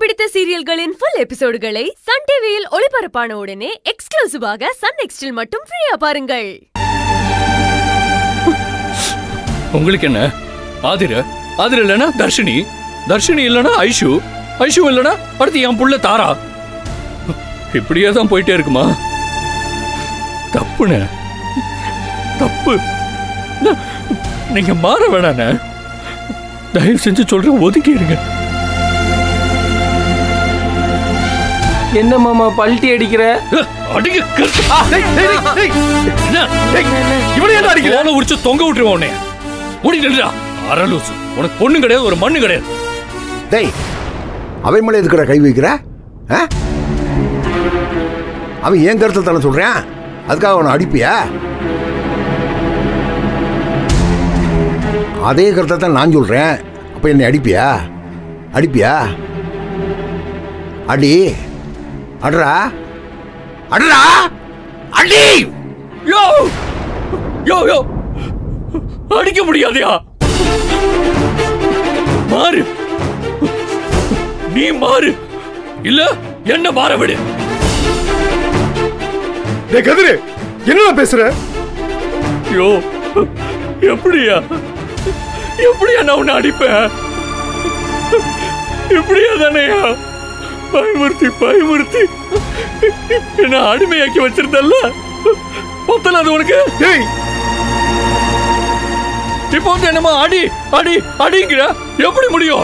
பிடித்த சீரியல்களின் full எபிசோடுகளை Sun டிவியில் ஒளிபரப்பான உடனே எக்ஸ்க்ளூசிவாக சன் நெக்ஸ்டில் மட்டும் ஃப்ரீயா பாருங்கள் உங்களுக்கு என்ன ஆதிர ஆதிர இல்லனா தர்ஷினி தர்ஷினி இல்லனா ஐஷு ஐஷு இல்லனா அடுத்து என் புள்ள தாரா இப்படியே தான் போயிட்டே இருக்குமா தப்புண்ணே தப்பு ந- நீங்க மாற வேணாண்ணே தயவு செஞ்சு சொல்றேன் ஒதுக்கி இருங்க என்ன மாமா பல்ட்டி அடிக்கிற அடிங்க கருத்து. என்ன? இவனை ஏன்டா அடிக்கிற? தோலை உரிச்சு தொங்க விட்டுருவோம் உன்னை முடி நில்றா அரலூசு உனக்கு பொண்ணு கிடையாது ஒரு மண்ணு கிடையாது டேய் அவன் மேலே எதுக்குடா கை வைக்கிற ஆ? அவன் ஏன் கருத்தை தானே சொல்றேன் அதுக்காக அவனை அடிப்பியா அதே கருத்தை தான் நான் சொல்றேன் அப்ப என்னை அடிப்பியா அடிப்பியா அடி அட்ரா அட்ரா அடி யோ யோ யோ அடிக்க முடியாதயா மாறு நீ மாறு இல்ல என்ன மாற விடு டேய் கதிரு என்னடா பேசுற யோ எப்படியா எப்படியா நான் உன்னை அடிப்பேன் இப்படியா தானேயா பயமுறுத்தி பயமுறுத்தி என்ன அடிமையாக்கி வச்சிருந்தல்ல பொத்தல அது உனக்கு டேய் இப்போ வந்து என்னமா அடி அடி அடிங்கிற எப்படி முடியும்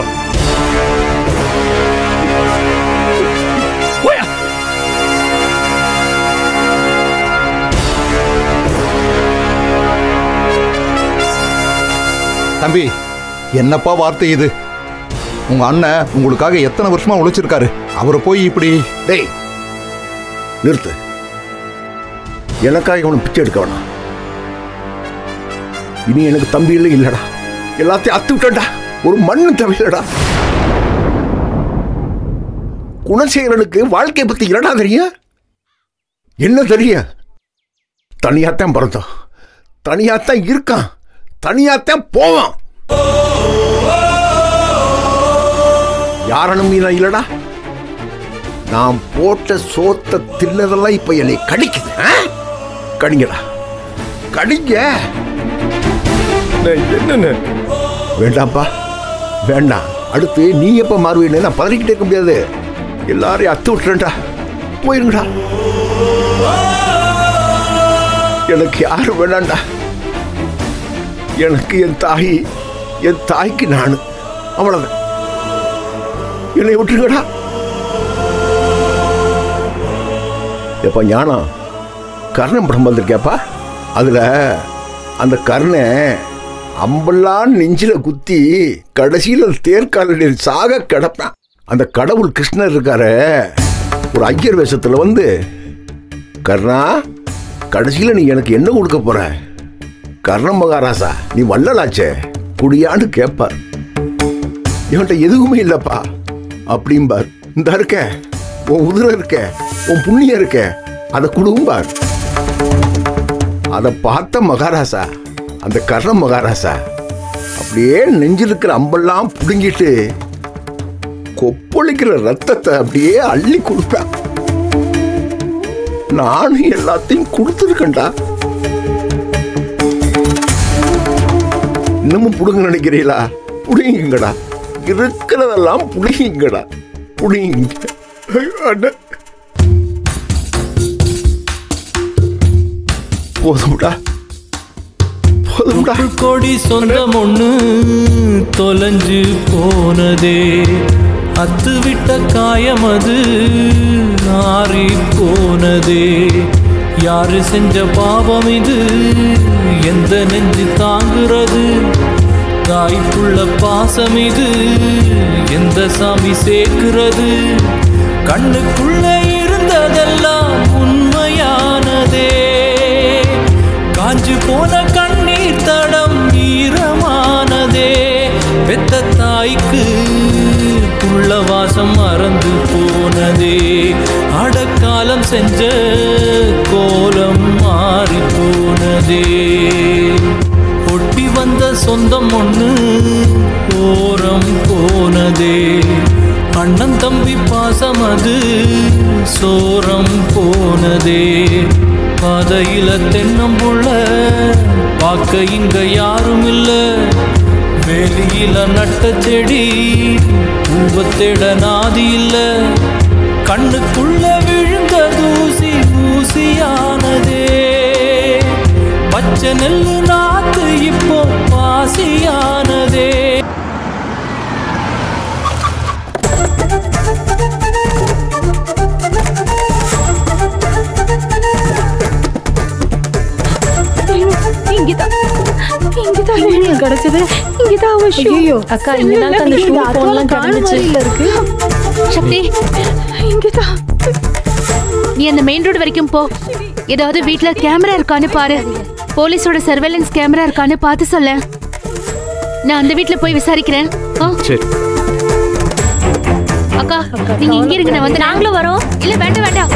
போயா தம்பி என்னப்பா வார்த்தை இது உங்க அண்ணன் உங்களுக்காக எத்தனை வருஷமா உழைச்சிருக்காரு அவரை போய் இப்படி டேய் நிறுத்து எனக்காக இவனை பிச்சை எடுக்க வேணாம் இனி எனக்கு தம்பி இல்லை இல்லடா எல்லாத்தையும் அத்து விட்டா ஒரு மண்ணு தேவையில்லடா குணசேகரனுக்கு வாழ்க்கை பத்தி என்னடா தெரியும் என்ன தெரியும் தனியாத்தான் பிறந்தான் தனியாத்தான் இருக்கான் தனியாத்தான் போவான் யாரனும் மீனா இல்லடா நான் போட்ட சோத்த தின்னதெல்லாம் இப்ப என்னை கடிக்குது ஆ? கடிங்கடா கடிங்க டேய், என்னண்ணே வேண்டாம்ப்பா வேண்டாம் அடுத்து நீ எப்ப மாறுவேன்னு நான் பதறிக்கிட்டே இருக்க முடியாது எல்லாரையும் அத்து விட்டுறேன்டா போயிருங்கடா எனக்கு யாரும் வேண்டாம்டா எனக்கு என் தாய் என் தாய்க்கு நான் அவ்வளவுதான் என்னை விட்டுருங்கடா எப்ப ஞானம் கர்ணன் படம் வந்திருக்கேப்பா அதுல அந்த கர்ணை அம்பெல்லாம் நெஞ்சில குத்தி கடைசியில தேர்காலில் சாக கிடப்பான் அந்த கடவுள் கிருஷ்ணர் இருக்காரு ஒரு ஐயர் வேஷத்துல வந்து கர்ணா கடைசியில நீ எனக்கு என்ன கொடுக்க போற கர்ண மகாராசா நீ வள்ளலாச்சே குடியான்னு கேட்பார் இவன்கிட்ட எதுவுமே இல்லப்பா அப்படிம்பார் இந்த இருக்க உன் உதிரம் இருக்க உன் புண்ணியம் இருக்க அதை குடும்பார் அதை பார்த்த மகாராசா அந்த கர்ண மகாராசா அப்படியே நெஞ்சில் இருக்கிற அம்பெல்லாம் புடுங்கிட்டு கொப்பளிக்கிற ரத்தத்தை அப்படியே அள்ளி கொடுப்பேன் நானும் எல்லாத்தையும் கொடுத்துருக்கேன்டா இன்னமும் புடுங்க நினைக்கிறீங்களா புடிங்கடா இருக்கிறதெல்லாம் புடிங்கடா புடிங்க ஐயோ, அண்ணே போதும்டா போதும்டா கொடி சொந்தம் ஒண்ணு தொலைஞ்சு போனதே அத்து விட்ட காயம் அது நாரி போனதே யாரு செஞ்ச பாவம் இது எந்த நெஞ்சு தாங்குறது தாய்ப்புள்ள பாசம் இது எந்த சாமி சேர்க்கிறது கண்ணுக்குள்ள இருந்ததெல்லாம் உண்மையானதே காஞ்சு போன கண்ணீர் தடம் ஈரமானதே பெத்த தாய்க்கு புள்ள வாசம் மறந்து போனதே அடக்காலம் செஞ்ச கோலம் மாறி போனதே ஒட்டி வந்த சொந்தம் ஒண்ணு ஓரம் போனதே அண்ணன் தம்பி பாசம் அது சோரம் போனதே பாதையில தென்னம்புள்ள பார்க்க இங்க யாரும் இல்ல வெளியில நட்ட செடி பூவத்தேட நாதி இல்ல கண்ணுக்குள்ள விழுந்த தூசி ஊசியானதே பச்சை நெல்லு நாத்து இப்போ பாசியானதே இங்கதான் இங்கதான் யூனியன் கிடைச்சது இங்கதான் அவ ஷூ ஐயோ அக்கா இங்கதான் அந்த ஷூ போன்லாம் கிடந்துச்சு இருக்கு சக்தி இங்கதான் நீ அந்த மெயின் ரோடு வரைக்கும் போ ஏதாவது வீட்ல கேமரா இருக்கான்னு பாரு போலீஸோட சர்வேலன்ஸ் கேமரா இருக்கான்னு பார்த்து சொல்ல நான் அந்த வீட்ல போய் விசாரிக்கிறேன் ஆ? சரி அக்கா நீங்க இங்க இருங்க நான் வந்து நாங்களும் வரோம் இல்ல வேண்டாம் வேண்டாம்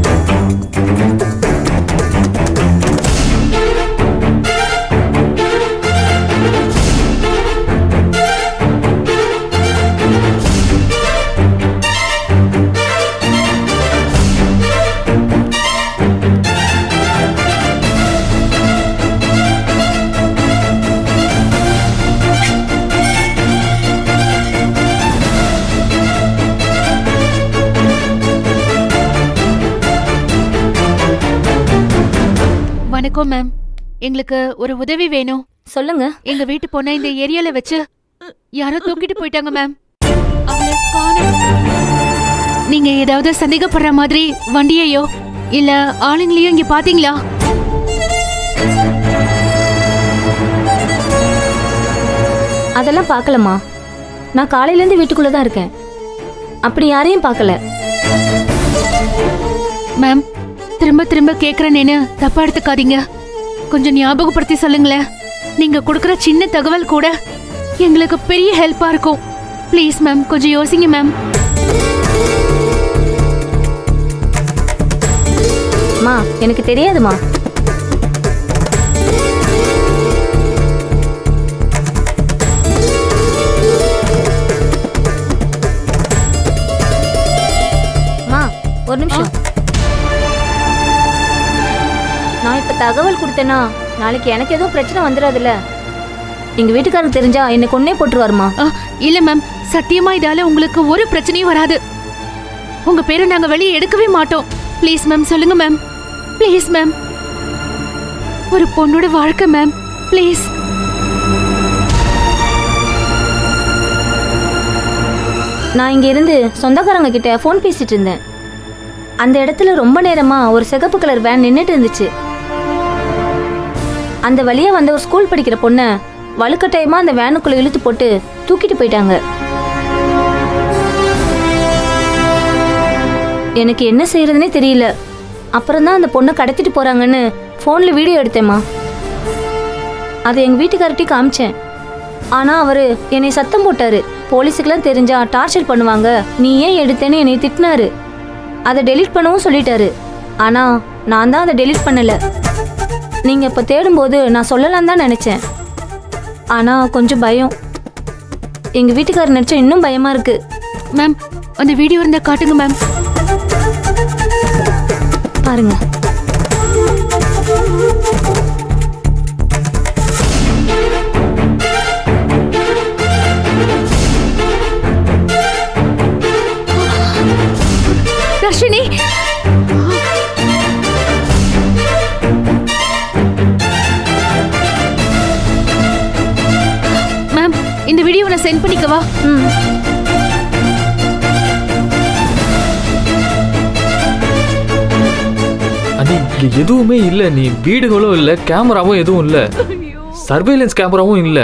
வணக்கம் மேம் எங்களுக்கு ஒரு உதவி வேணும் சொல்லுங்க எங்க வீட்டு பொண்ணை இந்த ஏரியால வச்சு யாரோ தூக்கிட்டு போயிட்டாங்க மேம் அவளை காணோம். நீங்க ஏதாவது சந்தேகப்படுற மாதிரி வண்டியையோ இல்ல ஆளுங்களையோ இங்க பாத்தீங்களா அதெல்லாம் பார்க்கலம்மா நான் காலையில இருந்து வீட்டுக்குள்ள தான் இருக்கேன் அப்படி யாரையும் பார்க்கல மேம் திரும்ப திரும்ப கேக்குறேன்னு தப்பா எடுத்துக்காதீங்க கொஞ்சம் ஞாபகப்படுத்தி சொல்லுங்களேன் நீங்க கொடுக்குற சின்ன தகவல் கூட எங்களுக்கு பெரிய ஹெல்ப்பா இருக்கும் ப்ளீஸ் மேம் கொஞ்சம் யோசிங்க மேம் அம்மா எனக்கு தெரியாதுமா அம்மா ஒரு நிமிஷம் நான் இப்ப தகவல் கொடுத்தேன்னா நாளைக்கு எனக்கு எதுவும் பிரச்சனை வந்துடாதுல்ல எங்க வீட்டுக்காரருக்கு தெரிஞ்சா என்னை கொன்னே போட்டுருவாருமா ஆ, இல்ல மேம் சத்தியமா இதால உங்களுக்கு ஒரு பிரச்சனையும் வராது உங்க பேரை நாங்க வெளியே எடுக்கவே மாட்டோம் ப்ளீஸ் மேம் சொல்லுங்க மேம் ப்ளீஸ் மேம் ஒரு பொண்ணோட வாழ்க்கை மேம் ப்ளீஸ் நான் இங்க இருந்து சொந்தக்காரங்க கிட்ட ஃபோன் பேசிட்டு இருந்தேன் அந்த இடத்துல ரொம்ப நேரமா ஒரு சிகப்பு கலர் வேன் நின்னுட்டு இருந்துச்சு அந்த வழியா வந்த ஒரு ஸ்கூல் படிக்கிற பொண்ணை வலுக்கட்டாயமா அந்த வேனுக்குள்ள இழுத்து போட்டு தூக்கிட்டு போயிட்டாங்க எனக்கு என்ன செய்யறதுனே தெரியல அப்புறம் தான் அந்த பொண்ணை கடத்திட்டு போறாங்கன்னு ஃபோன்ல வீடியோ எடுத்தேம்மா அதை எங்க வீட்டுக்கார்ட்டி காமிச்சேன் ஆனா அவரு என்னை சத்தம் போட்டாரு போலீஸுக்கெல்லாம் தெரிஞ்சா டார்ச்சர் பண்ணுவாங்க நீ ஏன் எடுத்தேன்னு என்னை திட்டினாரு அதை டெலீட் பண்ணவும் சொல்லிட்டாரு ஆனா நான் தான் அதை டெலீட் பண்ணல நீங்க இப்ப தேடும்போது நான் சொல்லலாம் தான் நினைச்சேன் ஆனா கொஞ்சம் பயம் எங்க வீட்டுக்காரர் நினைச்சா இன்னும் பயமா இருக்கு மேம் அந்த வீடியோ இருந்தா காட்டுங்க மேம் பாருங்க தர்ஷினி மேம் இந்த வீடியோ நான் சென்ட் பண்ணிக்கவா ம் அண்ணி இங்க எதுவுமே இல்ல நீ வீடுகளும் இல்ல கேமராவும் எதுவும் இல்ல சர்வேலன்ஸ் கேமராவும் இல்ல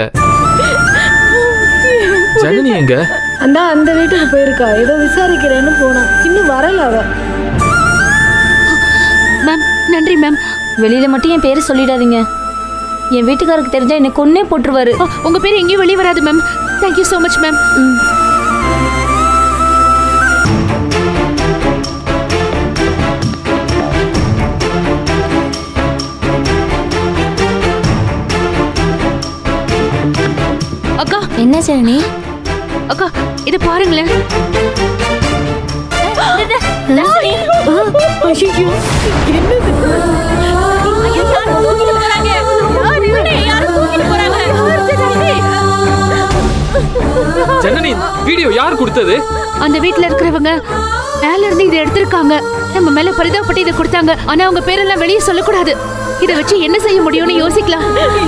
ஜனனி எங்க அந்த அந்த வீட்டுக்கு போயிருக்கா ஏதோ விசாரிக்கிறேன்னு போனா இன்னும் வரல அவ மேம் நன்றி மேம் வெளியில மட்டும் என் பேரு சொல்லிடாதீங்க என் வீட்டுக்காரருக்கு தெரிஞ்சா என்னை கொன்னே போட்டுருவாரு ஆ, உங்க பேர் எங்கேயும் வெளியே வராது ma'am thank you so much ma'am ம் அக்கா என்ன ஜனனி அக்கா இதை பாருங்களேன் ஐயோ யாரும் தூக்கிட்டு போறாங்க யாரு இவனை? யாரும் தூக்கிட்டு போறாங்க ஜனனி வீடியோ யார் கொடுத்தது அந்த வீட்ல இருக்கிறவங்க மேல இருந்து இதை எடுத்திருக்காங்க நம்ம மேல பரிதாபப்பட்டு இதை கொடுத்தாங்க ஆனா அவங்க பேரெல்லாம் வெளியே சொல்லக்கூடாது இதை வச்சு என்ன செய்ய முடியும்னு யோசிக்கலாம்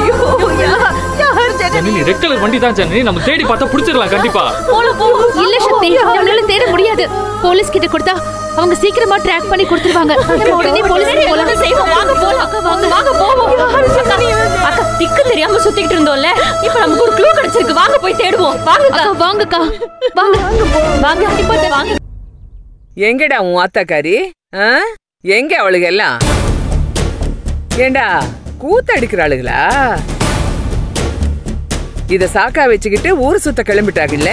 ஜனனி ரெட் கலர் வண்டி தான் ஜனனி நம்ம தேடி பார்த்தா புடிச்சிடலாம் கண்டிப்பா இல்ல சக்தி நம்மளால தேட முடியாது போலீஸ் கிட்ட கொடுத்தா அவங்க சீக்கிரமா ட்ராக் பண்ணி கொடுத்துருவாங்க நம்ம உடனே போலீஸ் போலாம் செய்வோம் வாங்க போலாம் வாங்க வாங்க போவோம் அக்கா, அக்கா திக்கு தெரியாம சுத்திக்கிட்டு இருந்தோம்ல இப்ப நமக்கு ஒரு க்ளூ கிடைச்சிருக்கு வாங்க போய் தேடுவோம் வாங்க அக்கா வாங்கக்கா வாங்க வாங்க கண்டிப்பா வாங்க எங்கடா உன் ஆத்தாக்காரி ஆ? எங்க அவளுக எல்லாம் ஏண்டா கூத்தடிக்கிறாளுகளா இத சாக்கா வச்சுக்கிட்டு ஊர் சுத்த கிளம்பிட்டாங்கல்ல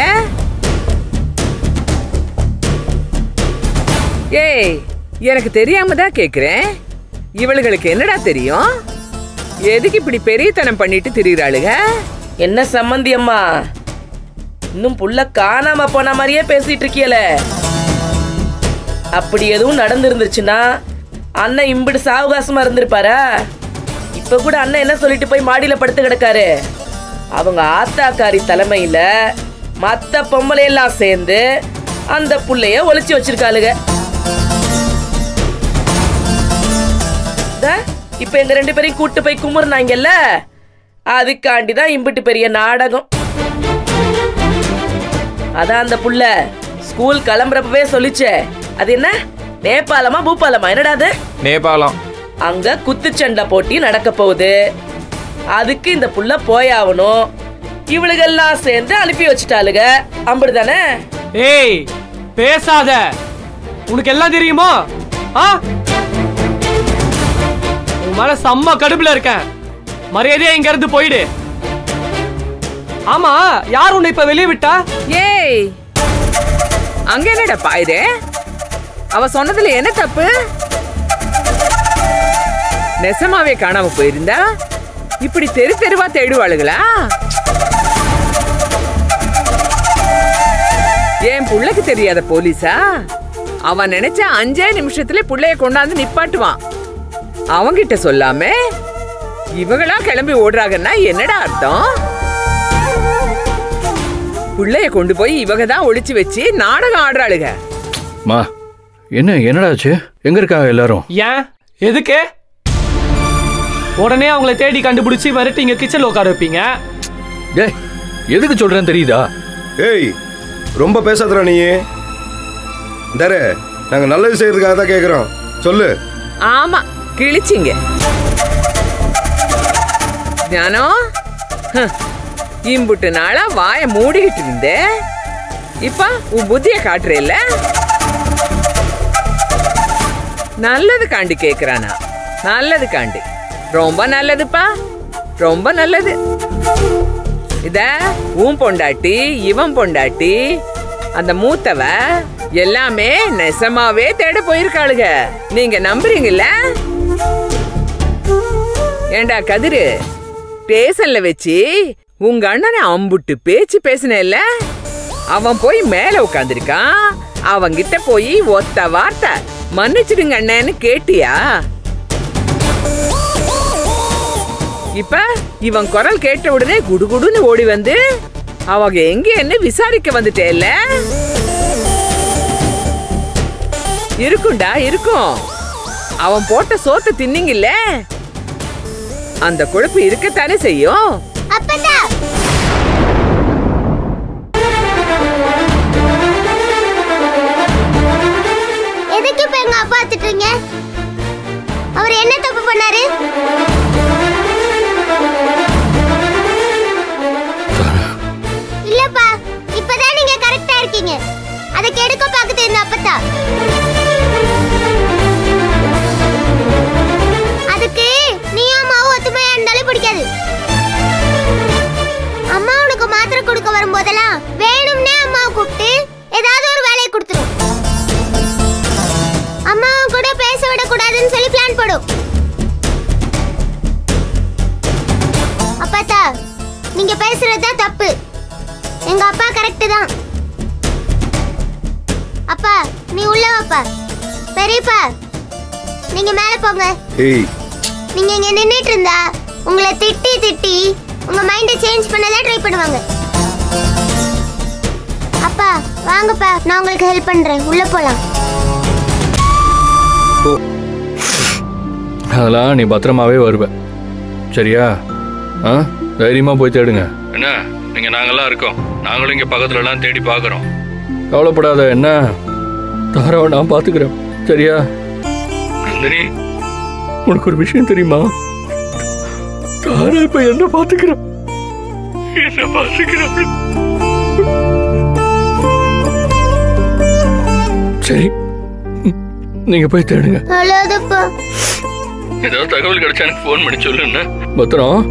ஏய் எனக்கு தெரியாம தான் கேக்குறேன் இவளுகளுக்கு என்னடா தெரியும் எதுக்கு இப்படி பெரியத்தனம் பண்ணிட்டு திரிகிறாளுக என்ன சம்மந்தி அம்மா இன்னும் புள்ள காணாம போன மாதிரியே பேசிட்டு இருக்கியல அப்படி எதுவும் நடந்திருந்துச்சுன்னா அண்ணன் இம்பிடு சாவகாசமா இருந்திருப்பாரா இப்ப கூட அண்ணன் என்ன சொல்லிட்டு போய் மாடியில படுத்து கிடக்காரு அவங்க ஆத்தாக்காரி தலைமையில மத்த பொம்பளை எல்லாம் சேர்ந்து அந்த புள்ளைய ஒளிச்சு வச்சிருக்காளுங்க தா, இப்ப எங்க ரெண்டு பேரையும் கூட்டு போய் குமுறுனாங்கல்ல அதுக்காண்டி தான் இம்பிட்டு பெரிய நாடகம் அதான் அந்த புள்ள ஸ்கூல் கிளம்புறப்பவே சொல்லிச்சே அது என்ன நேபாளமா பூபாலமா என்னடா அது நேபாளம் அங்க குத்துச்சண்டை போட்டி நடக்க போகுது அதுக்கு இந்த புள்ள போயாகணும் இவளுகெல்லாம் சேர்ந்து அனுப்பி வச்சுட்டாளுங்க அம்புடுதானே ஏய் பேசாத உனக்கு எல்லாம் தெரியுமா ஆ உன் மேல செம்ம கடுப்புல இருக்கேன் மரியாதையா இங்க இருந்து போயிடு ஆமா யார் உன்னை இப்ப வெளியே விட்டா ஏய் அங்க என்னடா பாயுது அவ சொன்னதுல என்ன தப்பு நெசமாவே காணாம போயிருந்தா இப்படி தெரு தெருவா தேடுவாளுகளா என் புள்ளைக்கு தெரியாத போலீஸா அவன் நினைச்ச அஞ்சே நிமிஷத்துல புள்ளைய கொண்டாந்து நிப்பாட்டுவான் அவங்கிட்ட சொல்லாம இவங்களா கிளம்பி ஓடுறாங்கன்னா என்னடா அர்த்தம் புள்ளைய கொண்டு போய் இவங்க தான் ஒளிச்சு வச்சு நாடகம் ஆடுறாளுக மா என்ன என்னடாச்சு எங்க இருக்காங்க எல்லாரும் ஏன் எதுக்கு உடனே அவங்கள தேடி கண்டுபிடிச்சி மிரட்டி இங்க கிச்சன்ல உட்கார வைப்பீங்க டேய் எதுக்கு சொல்றேன்னு தெரியுதா ஏய் ரொம்ப பேசாதடா நீ தர நாங்க நல்லது செய்யறதுக்காக தான் கேக்குறோம் சொல்லு ஆமா கிழிச்சிங்க ஞானம் ஹம், இம்புட்டு நாளா வாய மூடிக்கிட்டு இருந்தே இப்ப உன் புத்திய காட்டுறேல்ல நல்லது காண்டி கேக்குறானா நல்லது காண்டி ரொம்ப நல்லதுப்பா ரொம்ப நல்லது இத உன் பொண்டாட்டி இவன் பொண்டாட்டி அந்த மூத்தவ எல்லாமே நெசமாவே தேட போயிருக்காளுக நீங்க நம்புறீங்கல்ல ஏண்டா கதிரு ஸ்டேஷன்ல வச்சு உங்க அண்ணனை அம்புட்டு பேச்சு பேசினேல்ல அவன் போய் மேல உட்காந்துருக்கான் அவங்கிட்ட போய் ஒத்த வார்த்தை மன்னிச்சிடுங்க அண்ணன்னு கேட்டியா இப்ப இவன் குரல் கேட்ட உடனே குடுகுடுன்னு ஓடி வந்து அவங்க எங்க என்ன விசாரிக்க வந்துட்டேல்ல இருக்கும்டா இருக்கும் அவன் போட்ட சோத்தை தின்னீங்கல்ல அந்த கொழுப்பு இருக்கத்தானே செய்யும் அப்பதா எதுக்கு இப்ப எங்க அப்பா திட்டுறீங்க அவர் என்ன தப்பு பண்ணாரு இல்லப்பா இப்பதான் நீங்க கரெக்டா இருக்கீங்க அதை கெடுக்க பாக்குது இந்த அப்பத்தா அதுக்கு நீ அம்மாவும் ஒத்துமையா இருந்தாலும் பிடிக்காது அம்மா உனக்கு மாத்திரை கொடுக்க வரும்போதெல்லாம் வேணும்னே அம்மாவை கூப்பிட்டு ஏதாவது ஒரு வேலையை கொடுத்துரும் அம்மாவை கூட பேச விடக்கூடாதுன்னு சொல்லி பிளான் போடும் அப்பாத்தா நீங்க பேசுறது தான் தப்பு எங்க அப்பா கரெக்ட் தான் அப்பா நீ உள்ள வாப்பா பெரியப்பா நீங்க மேல போங்க ஏய் நீங்க இங்க நின்னுட்டு இருந்தா உங்களை திட்டி திட்டி உங்க மைண்டை சேஞ்ச் பண்ணதான் ட்ரை பண்ணுவாங்க அப்பா வாங்கப்பா நான் உங்களுக்கு ஹெல்ப் பண்றேன் உள்ள போலாம் அதெல்லாம் நீ பத்திரமாவே வருவ சரியா ஆ தைரியமா போய் தேடுங்க என்ன நீங்க நாங்கெல்லாம் இருக்கோம் நாங்களும் இங்க பக்கத்துல எல்லாம் தேடி பார்க்கறோம் கவலைப்படாத என்ன தாராவை நான் பாத்துக்கிறேன் சரியா நந்தினி உனக்கு ஒரு விஷயம் தெரியுமா தாரா இப்ப என்ன பாத்துக்கிறேன் என்ன பாத்துக்கிறேன் சரி நீங்க போய் தேடுங்க அழாதப்பா ஏதாவது தகவல் கிடைச்சா எனக்கு ஃபோன் பண்ணி சொல்லு என்ன பத்திரம்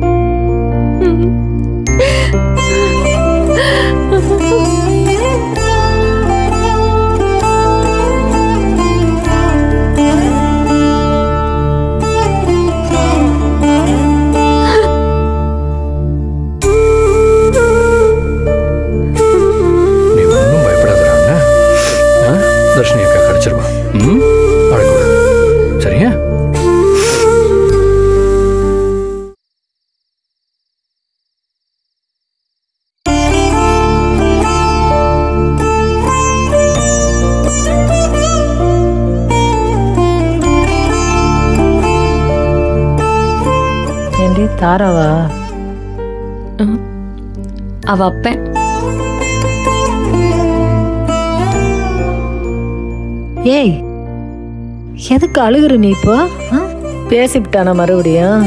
நீ ஒன்றும் பயப்படாதடா என்ன? ஆ? தர்ஷினி அக்கா கிடைச்சிருவா ம் அழக்கூடாது சரியா ஏண்டி தாராவா அவ அப்பன் ஏய் எதுக்கு அழுகுற நீ இப்போ ஆ? பேசிவிட்டானா மறுபடியும்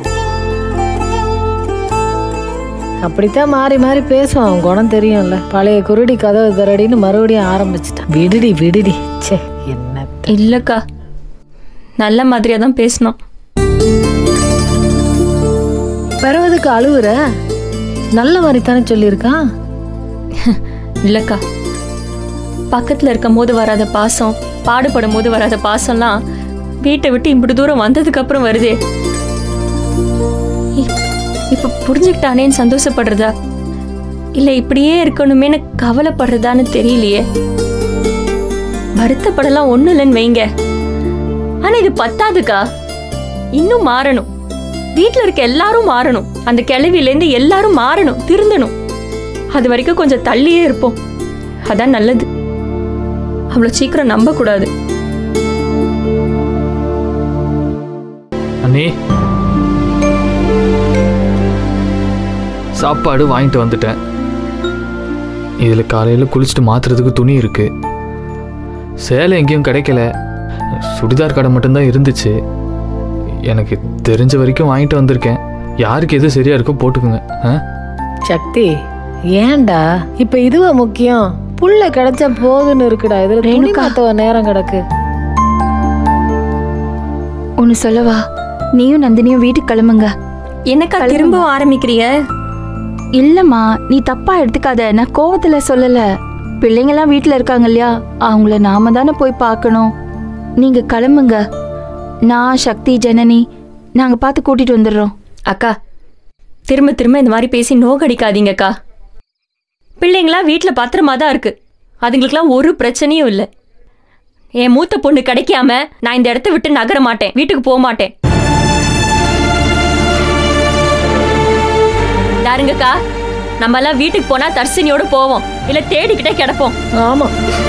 அப்படித்தான் மாறி மாறி பேசுவான் அவன் குணம் தெரியும்ல பழைய குருடி கதவு தரடின்னு மறுபடியும் ஆரம்பிச்சிட்டான் விடுடி விடுடி ச்சே என்ன இல்லக்கா நல்ல மாதிரியா தான் பேசினான் பிறவதுக்கு அழுகுற நல்ல மாதிரி தானே சொல்லியிருக்கான் இல்லக்கா பக்கத்துல இருக்கும் போது வராத பாசம் பாடுபடும் போது வராத பாசம்லாம் வீட்டை விட்டு இப்படி தூரம் வந்ததுக்கு அப்புறம் வருதே இ- இப்ப புரிஞ்சுக்கிட்டானேன்னு சந்தோஷப்படுறதா இல்ல இப்படியே இருக்கணுமேனு கவலைப்படுறதான்னு தெரியலையே வருத்தப்படலாம் ஒண்ணும் இல்லைன்னு வைங்க ஆனா இது பத்தாதுக்கா இன்னும் மாறணும் வீட்ல இருக்க எல்லாரும் மாறணும் அந்த கிளவில இருந்து எல்லாரும் மாறணும் திருந்தணும் அது வரைக்கும் கொஞ்சம் தள்ளியே இருப்போம் அதான் நல்லது அவ்வளவு சீக்கிரம் நம்ப கூடாது அண்ணி சாப்பாடு வாங்கிட்டு வந்துட்டேன் இதில் காலையில் குளிச்சுட்டு மாத்துறதுக்கு துணி இருக்கு சேலை எங்கேயும் கிடைக்கல சுடிதார் கடை மட்டும்தான் இருந்துச்சு எனக்கு தெரிஞ்ச வரைக்கும் வாங்கிட்டு வந்திருக்கேன் யாருக்கு எது சரியா இருக்கோ போட்டுக்குங்க ஆ சக்தி ஏன்டா இப்ப இதுவா முக்கியம் புள்ள கிடைச்சா போதுன்னு இருக்குடா இதுல துணி மாத்தவ நேரம் கிடக்கு ஒன்று சொல்லவா நீயும் நந்தினியும் வீட்டுக்கு கிளம்புங்க என்னக்கா திரும்ப ஆரம்பிக்கிறிய இல்லம்மா நீ தப்பா எடுத்துக்காத நான் கோவத்துல சொல்லல பிள்ளைங்கெல்லாம் வீட்ல இருக்காங்க இல்லையா அவங்கள நாம தானே போய் பார்க்கணும் நீங்க கிளம்புங்க நான் சக்தி ஜனனி நாங்க பார்த்து கூட்டிட்டு வந்துடுறோம் அக்கா திரும்ப திரும்ப இந்த மாதிரி பேசி நோகடிக்காதீங்கக்கா பிள்ளைங்களா வீட்ல பத்திரமா தான் இருக்கு அதுங்களுக்குலாம் ஒரு பிரச்சனையும் இல்லை என் மூத்த பொண்ணு கிடைக்காம நான் இந்த இடத்த விட்டு நகர மாட்டேன் வீட்டுக்கு போக மாட்டேன் தாருங்கக்கா நம்ம எல்லாம் வீட்டுக்கு போனா தர்சினியோட போவோம் இல்ல தேடிக்கிட்டே கிடப்போம் ஆமா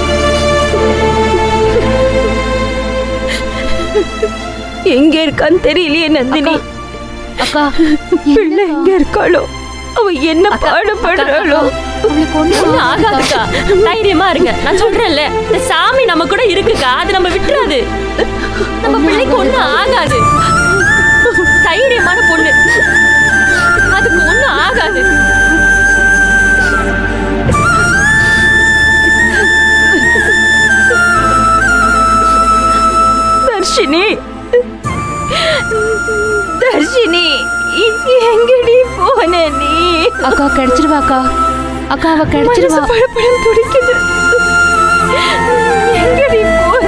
எங்க இருக்கான்னு தெரியலையே நந்தினி அக்கா பிள்ளை எங்க இருக்காளோ அவ என்ன பாடுபடுறாளோ ஒண்ணும் ஆகாதுக்கா தைரியமா இருங்க நான் சொல்றேன்ல இந்த சாமி நம்ம கூட இருக்குக்கா அது நம்ம விட்டுறாது நம்ம பிள்ளைக்கு ஒண்ணும் ஆகாது தைரியமான பொண்ணு அதுக்கு ஒண்ணும் ஆகாது தர்ஷினி தர்ஷினி எங்கடி போன நீ அக்கா கிடைச்சிருவா அக்கா அக்கா அவ கிடைச்சிருவா மனசு படபடன்னு துடிக்குது எங்கடி போன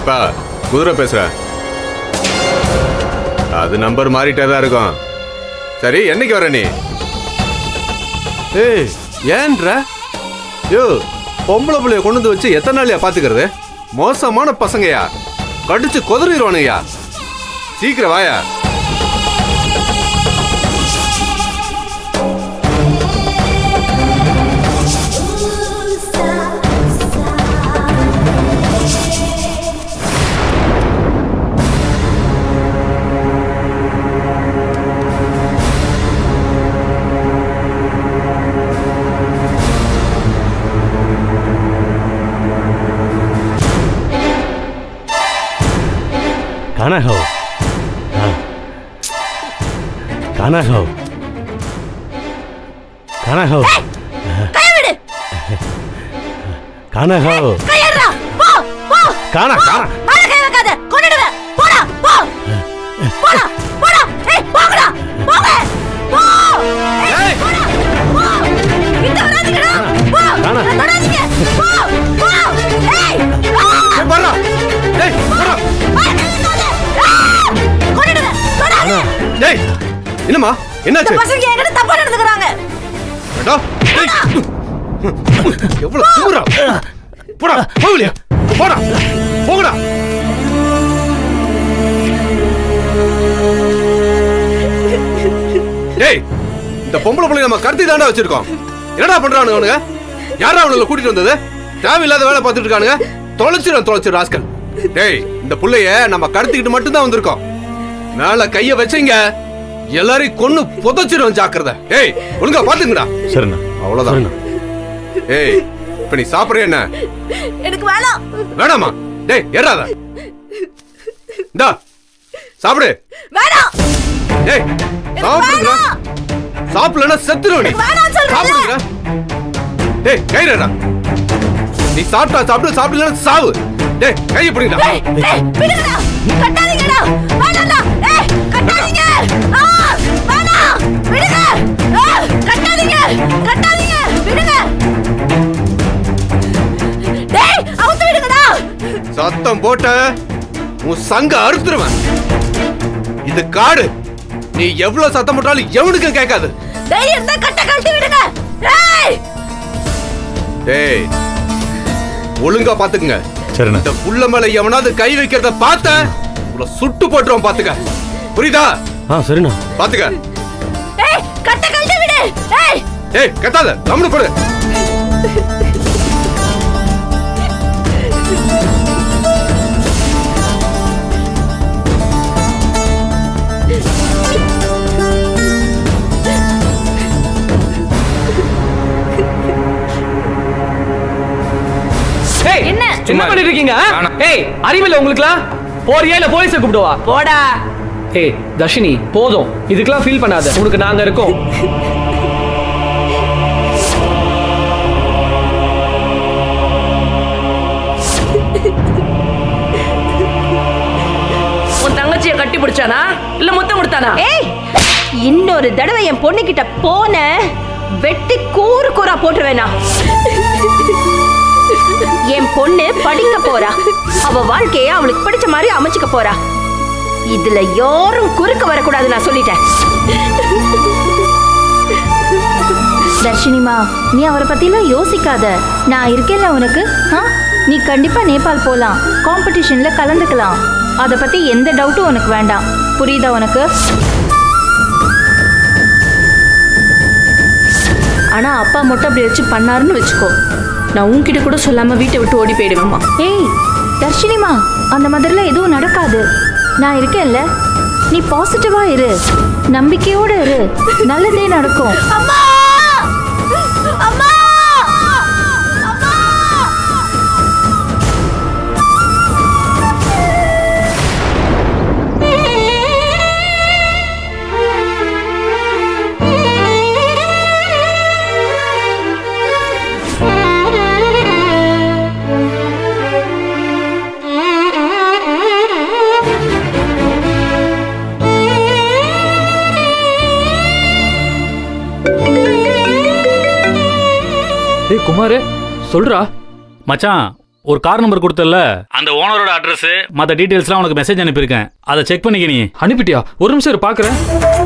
இப்பா குதிரை பேசுற அது நம்பர் மாறிட்டே தான் இருக்கும் சரி என்னைக்கு வர நீ ஏய் ஏன்ற யோ பொம்பளை பிள்ளைய கொண்டு வந்து வச்சு எத்தனை நாளையா பாத்துக்கிறது மோசமான பசங்கயா கடிச்சு கொதறிடுவானுங்கயா சீக்கிரம் வாயா खाना खाओ हाँ खाना खाओ खाना खाओ खाना खाओ கையறா போ போ खाना खाना மேல கை வைக்காத கொன்னுடுவேன் போடா போ போடா போடா ஏய் போங்கடா போங்க போ ஏய் போடா போ கிட்ட வராதீங்கடா போ தொடாதீங்க போ போ ஏய் ஏய் போடா ஏய் போடா கொன்னுடுவேன் தொடாதீங்க டேய் என்னம்மா இந்த என்னாச்சு பசங்க என்கிட்ட தப்பா நடந்துக்கறாங்க ஏடா, டேய். எவ்வளவு தூரா போடா போகலையா போடா போங்கடா டேய் இந்த பொம்பளை பிள்ளை நம்ம கடத்தி தாண்டா வச்சிருக்கோம் என்னடா பண்றானுங்க அவனுங்க யாரா அவனுங்களை கூட்டிட்டு வந்தது தேவையில்லாத வேலை பார்த்துட்டு இருக்கானுங்க தொலைச்சிடும் தொலைச்சிடும் ராஸ்கல் டேய் இந்த புள்ளைய நம்ம கடத்திக்கிட்டு மட்டும்தான் வந்திருக்கோம் மேல கைய வச்சீங்க எல்லாரையும் கொன்னு புதைச்சிடும் ஜாக்கிரதை டேய் ஒழுங்கா பாத்துங்கடா சரிண்ணா அவ்வளவுதான் ஏய் இப்ப நீ சாப்பிடுற என்ன எனக்கு வேணாம் வேணாமா டேய் ஏறாத இந்தா சாப்பிடு வேணாம் டேய் சாப்பிடுங்கடா சாப்பிடலன்னா செத்துருவ நீ சாப்பிடுங்கடா டேய் கைரடா நீ சாப்பிட்டா சாப்பிடு சாப்பிடலன்னா சாவு டேய் கையை பிடிங்கடா ஏய் ஏய் விடுங்கடா கட்டாதீங்கடா வேணாம்டா ஏய் கட்டாதீங்க ஆ வேணாம் விடுங்க ஆ கட்டாதீங்க கட்டாதீங்க விடுங்க டேய் அவுத்து விடுங்கடா சத்தம் போட்ட உன் சங்க அறுத்துருவேன் இது காடு நீ எவ்வளவு சத்தம் போட்டாலும் எவனுக்கும் கேட்காது தைரியம் இருந்தா கட்ட கழட்டி விடுங்க ஏய் டேய் ஒழுங்கா பாத்துக்குங்க சரிண்ணா இந்த புள்ள மேல எவனாவது கை வைக்கிறத பார்த்த உங்களை சுட்டு போட்டுருவோம் பாத்துக்க புரியுதா ஆ சரிண்ணா பாத்துக்க ஏய் கட்ட கழட்டி விடு ஏய் ஏய் கத்தாத கம்னு போடு ஏய் என்ன என்ன பண்ணிட்டு இருக்கீங்க ஆ? ஏய் அறிவில்ல உங்களுக்குலாம் போறியா இல்ல போலீஸை கூப்பிடுவா போடா ஏய் தர்ஷினி போதும் இதுக்கெல்லாம் ஃபீல் பண்ணாத உனக்கு நாங்க இருக்கோம் உன் தங்கச்சியை கட்டி பிடிச்சானா இல்ல முத்தம் கொடுத்தானா ஏய் இன்னொரு தடவை என் பொண்ணு கிட்ட போன வெட்டி கூறு கூறா போட்டுருவேனா என் பொண்ணு படிக்க போறா அவ வாழ்க்கைய அவளுக்கு பிடிச்ச மாதிரி அமைச்சுக்க போறா இதுல யாரும் குறுக்க வரக்கூடாது நான் சொல்லிட்டேன் தர்ஷினிமா நீ அவரை பத்திலாம் யோசிக்காத நான் இருக்கேன்ல உனக்கு ஆ நீ கண்டிப்பா நேபாள் போலாம் காம்படிஷன்ல கலந்துக்கலாம் அதை பத்தி எந்த டவுட்டும் உனக்கு வேண்டாம் புரியுதா உனக்கு ஆனா அப்பா மட்டும் அப்படி வச்சு பண்ணாருன்னு வச்சுக்கோ நான் உன்கிட்ட கூட சொல்லாம வீட்டை விட்டு ஓடி போயிடுவேம்மா ஏய் தர்ஷினிமா அந்த மாதிரிலாம் எதுவும் நடக்காது நான் இருக்கேன்ல நீ பாசிட்டிவா இரு நம்பிக்கையோட இரு நல்லதே நடக்கும் அம்மா அம்மா ஏய் குமார் சொல்றா மச்சான் ஒரு கார் நம்பர் கொடுத்தல அந்த ஓனரோட அட்ரஸ் மற்ற டீடைல்ஸ்லாம் உனக்கு மெசேஜ் அனுப்பியிருக்கேன் அதை செக் பண்ணிக்க நீ அனுப்பிட்டியா ஒரு நிமிஷம் இரு, பார்க்கறேன்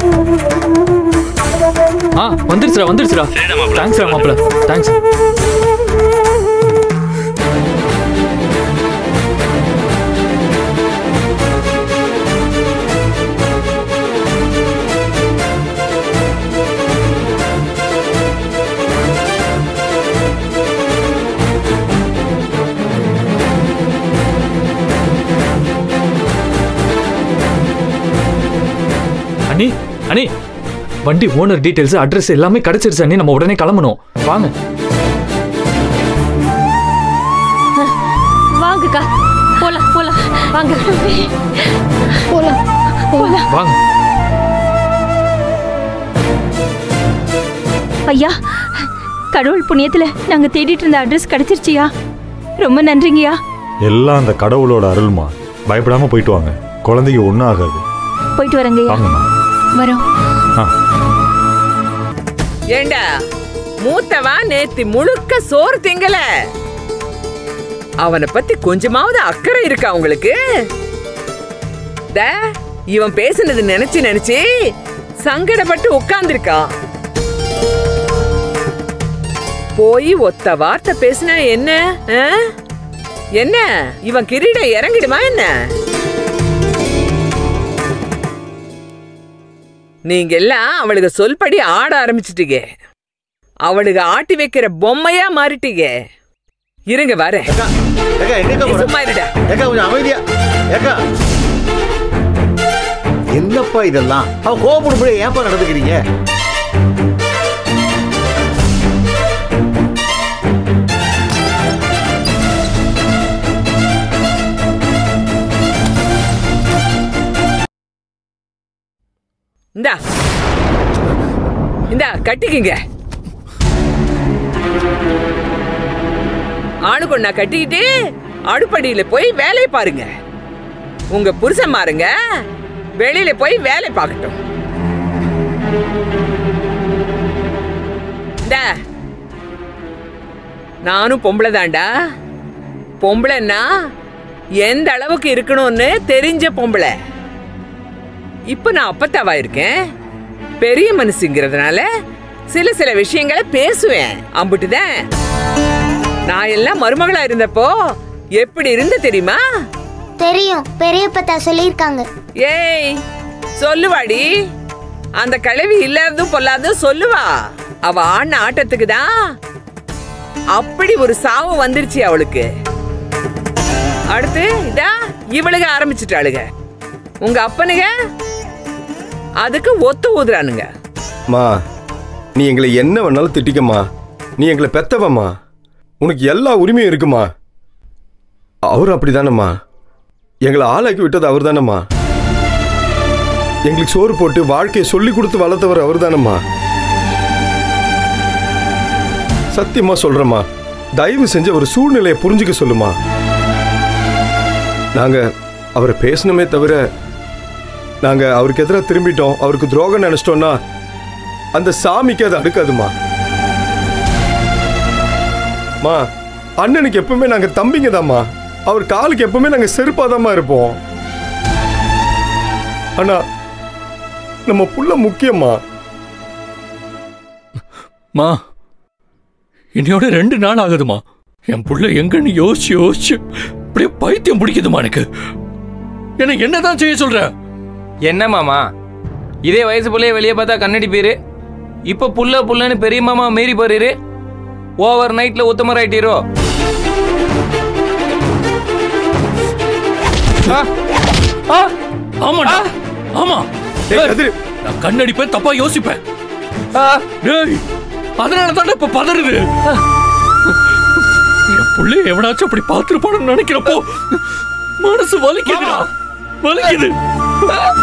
ஆ வந்துருச்சுடா வந்துருச்சுடா தேங்க்ஸ்டா மாப்பிள தேங்க்ஸ் அண்ணி அண்ணி வண்டி ஓனர் டீடைல்ஸ் அட்ரஸ் எல்லாமே கிடைச்சிருச்சு அண்ணி நம்ம உடனே கிளம்பணும் வாங்க வாங்கக்கா போலாம் போலாம் வாங்க போலாம் போலாம் வாங்க ஐயா கடவுள் புண்ணியத்துல நாங்க தேடிட்டு இருந்த அட்ரஸ் கிடைச்சிருச்சியா ரொம்ப நன்றிங்கய்யா எல்லாம் அந்த கடவுளோட அருள்மா பயப்படாம போயிட்டு வாங்க குழந்தைக்கு ஒன்றும் ஆகாது போயிட்டு வரேங்கய்யா வாங்கம்மா வரோம் ஆ ஏண்டா மூத்தவா நேத்து முழுக்க சோறு திங்கல அவனை பத்தி கொஞ்சமாவது அக்கறை இருக்கா உங்களுக்கு ட, இவன் பேசுனது நினைச்சு நினைச்சு சங்கடப்பட்டு உட்கார்ந்திருக்கான் போய் ஒத்த வார்த்தை பேசினா என்ன ஆ? என்ன இவன் கிரீட இறங்கிடுமா என்ன நீங்க எல்லாம் அவளுக்கு சொல்படி ஆட ஆரம்பிச்சிட்டீங்க அவளுக்கு ஆட்டி வைக்கிற பொம்மையா மாறிட்டீங்க இருங்க வர சும்மா இருடா ஏக்கா கொஞ்சம் அமைதியா ஏக்கா என்னப்பா இதெல்லாம் அவ கோபப்படும்படி ஏன்பா நடந்துக்கிறீங்க இந்தா இந்தா கட்டிக்கிங்க ஆணுக்கொண்டா கட்டிக்கிட்டு அடுப்படியில போய் வேலையை பாருங்க உங்க புருஷன் மாறுங்க வெளியில போய் வேலை பார்க்கட்டும் இந்தா நானும் பொம்பளை தான்டா பொம்பளைன்னா எந்த அளவுக்கு இருக்கணும்னு தெரிஞ்ச பொம்பளை இப்ப நான் அப்பத்தாவா இருக்கேன் பெரிய மனசுங்கிறதுனால சில சில விஷயங்களை பேசுவேன் அம்புட்டுதான் நான் எல்லாம் மருமகளா இருந்தப்போ எப்படி இருந்த தெரியுமா தெரியும் பெரியப்பத்தா சொல்லியிருக்காங்க ஏய் சொல்லுவாடி அந்த கிழவி இல்லாததும் பொல்லாததும் சொல்லுவா அவ ஆடின ஆட்டத்துக்கு தான் அப்படி ஒரு சாவு வந்துருச்சு அவளுக்கு அடுத்து இதா இவளுக ஆரம்பிச்சிட்டாளுக உங்க அப்பனுங்க அதுக்கு ஒத்து ஊதுறானுங்க மா நீ எங்களை என்ன வேணாலும் திட்டிக்கம்மா நீ எங்களை பெத்தவம்மா உனக்கு எல்லா உரிமையும் இருக்குமா அவர் அப்படிதானம்மா எங்களை ஆளாக்கி விட்டது அவர் தானம்மா எங்களுக்கு சோறு போட்டு வாழ்க்கையை சொல்லி கொடுத்து வளர்த்தவர் அவர் தானம்மா சத்தியமா சொல்றேம்மா தயவு செஞ்சு அவர் சூழ்நிலையை புரிஞ்சுக்க சொல்லுமா நாங்க அவரை பேசணுமே தவிர நாங்க அவருக்கு எதிராக திரும்பிட்டோம் அவருக்கு துரோகம் நினைச்சிட்டோம்னா அந்த சாமிக்கு அது அடுக்காதுமா மா அண்ணனுக்கு எப்பவுமே நாங்க தம்பிங்க தாம்மா அவர் காலுக்கு எப்பவுமே நாங்க செருப்பாதாம்மா இருப்போம் அண்ணா நம்ம புள்ள முக்கியம்மா மா என்னையோட ரெண்டு நாள் ஆகுதுமா என் புள்ள எங்கன்னு யோசிச்சு யோசிச்சு அப்படியே பைத்தியம் பிடிக்குதுமா எனக்கு என்ன என்னதான் செய்ய சொல்ற என்ன மாமா இதே வயசு பிள்ளைய வெளியே பார்த்தா கண்ணடி பேரு இப்ப புள்ள புள்ளன்னு பெரிய மாமா மீறி போறீரு ஓவர் நைட்ல உத்தமர் ஆயிட்டீரோ ஆமாடா ஆமா நான் கண்ணடிப்பேன் தப்பா யோசிப்பேன் டேய் அதனால தான் இப்ப பதறுது என் புள்ளைய எவனாச்சும் அப்படி பார்த்துருப்பான்னு நினைக்கிறப்போ மனசு வலிக்குதுடா வலிக்குது